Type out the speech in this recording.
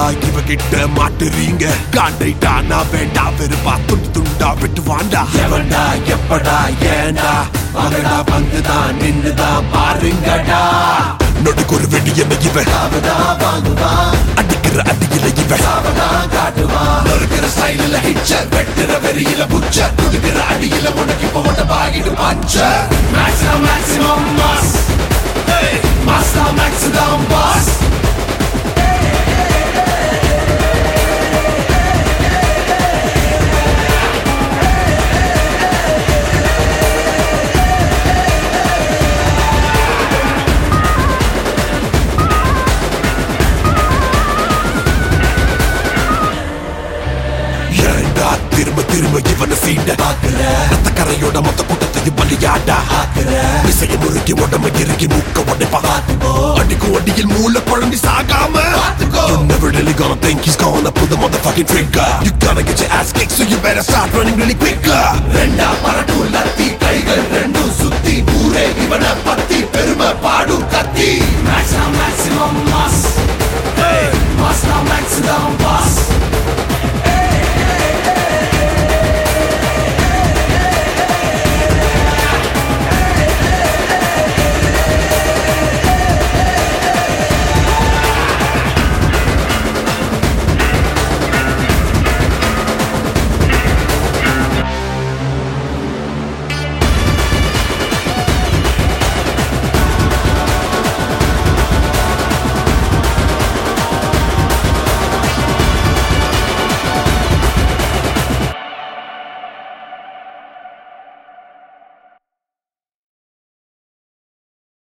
இவகிட்ட மாட்டுறீங்க காண்டைட்டா நான் வேண்டா வெறுப்பா துண்டு துண்டா விட்டு வாண்டா எவன்டா எப்படா ஏண்டா மகடா வந்துதான் நின்னுதான் பாருங்கடா நொடிக்கு ஒரு வெடி என்ன இவன் அடிக்கிற அடியில இவன் நொறுக்கிற ஸ்டைலில் ஹிட்சர் வெட்டுற வெறியில புச்சர் துடுக்கிற அடியில உனக்கு இப்ப ஒட்ட பாகிட்டு பஞ்சர் மேக்ஸிமம் மேக்ஸிமம் மாஸ் மாஸ்டா மேக்ஸிமம் பாஸ் ஏண்டா திரும்ப திரும்ப இவனை சீண்ட ரத்த கரையோட மொத்த கூட்டத்தையும் பலியாடா விசைய முறுக்கி உடம்பு இறுக்கி மூக்க உடைப்பா அடிக்கும் அடியில் மூல குழம்பி சாகாம You never really gonna think he's gonna pull the motherfucking trigger You gotta get your ass kicked so you better start running really quicker ரெண்டா பரட்டும் லத்தி கைகள் ரெண்டும் சுத்தி ஊரே இவனை பத்தி பெருமை பாடும் கத்தி Maximum maximum mass Hey, mass now max